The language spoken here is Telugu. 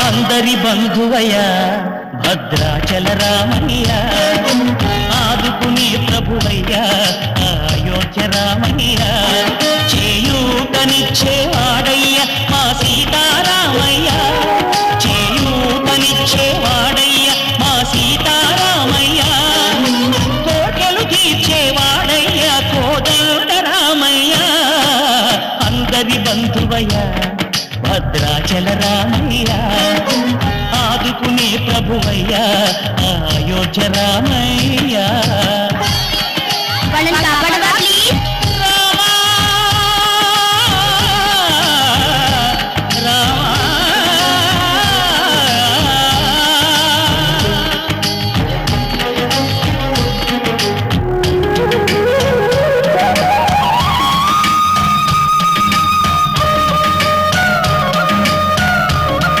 అందరి బంధువయ్య భద్రాచల రామయ్య ఆదుకునే ప్రభువయ్య అయోధ్య రామయ్య చేయూతనిచ్చేవాడయ్య మా సీతారామయ్య చేయూతనిచ్చేవాడయ్య మా సీతారామయ్య కోటలు తీర్చేవాడయ్య కోదండ రామయ్య అందరి బంధువయ్య భద్రాచల రామయ్య ఆదుకునే ప్రభువయ్య అయోధ్య రామయ్య